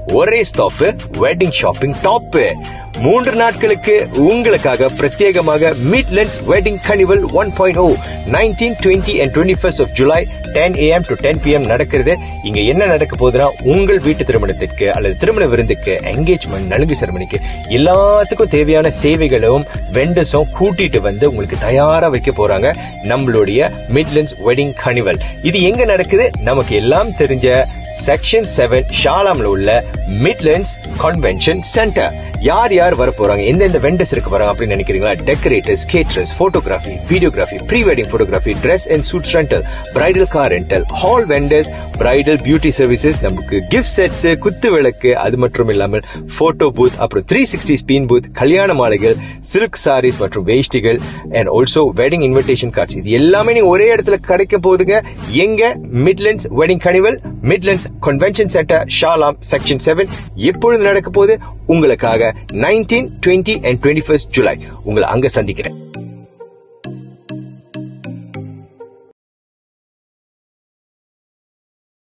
ஒரே stop wedding shopping top மூன்று நாட்களுக்கு உங்களுக்காக பிரத்யேகமாக Midlands wedding carnival one point O nineteen twenty and twenty first of July ten AM to ten PM நடக்கிறது இங்க என்ன நடக்க போகுதுன்னா உங்கள் வீட்டு திருமணத்திற்கு அல்லது திருமண விருந்துக்கு என்கேஜ்மெண்ட் நலுங்கு செரமனிக்கு எல்லாத்துக்கும் தேவையான சேவைகளும் வெண்டர்ஸும் கூட்டிட்டு வந்து உங்களுக்கு தயாரா வைக்க போறாங்க நம்மளுடைய மிட்லண்ட்ஸ் வெட்டிங் கனிவல் இது எங்க நடக்குது நமக்கு எல்லாம் தெரிஞ்ச செக்ஷன் செவன் ஷாலாம்ல உள்ள மிட்லண்ட்ஸ் கன்வென்ஷன் சென்டர் யார் யார் வர போறாங்க எந்தெந்த வெண்டர்ஸ் இருக்க போறாங்க அப்படின்னு நினைக்கிறீங்களா decorators caterers photography videography pre wedding photography dress and suit rental bridal car rental hall vendors bridal beauty services நமக்கு கிஃப்ட் செட்ஸ் குத்து விளக்கு அது மட்டும் இல்லாமல் போட்டோ பூத் அப்புறம் த்ரீ சிக்ஸ்டி ஸ்பீன் பூத் கல்யாண மாலைகள் சில்க் சாரீஸ் மற்றும் வேஷ்டிகள் and also wedding invitation cards இது எல்லாமே நீங்க ஒரே இடத்துல கிடைக்க போகுதுங்க எங்க Midlands wedding carnival Midlands convention centre Shah Alam section seven எப்பொழுது நடக்க போகுது உங்களுக்காக nineteen twenty and twenty first July உங்களை அங்க சந்திக்கிறேன்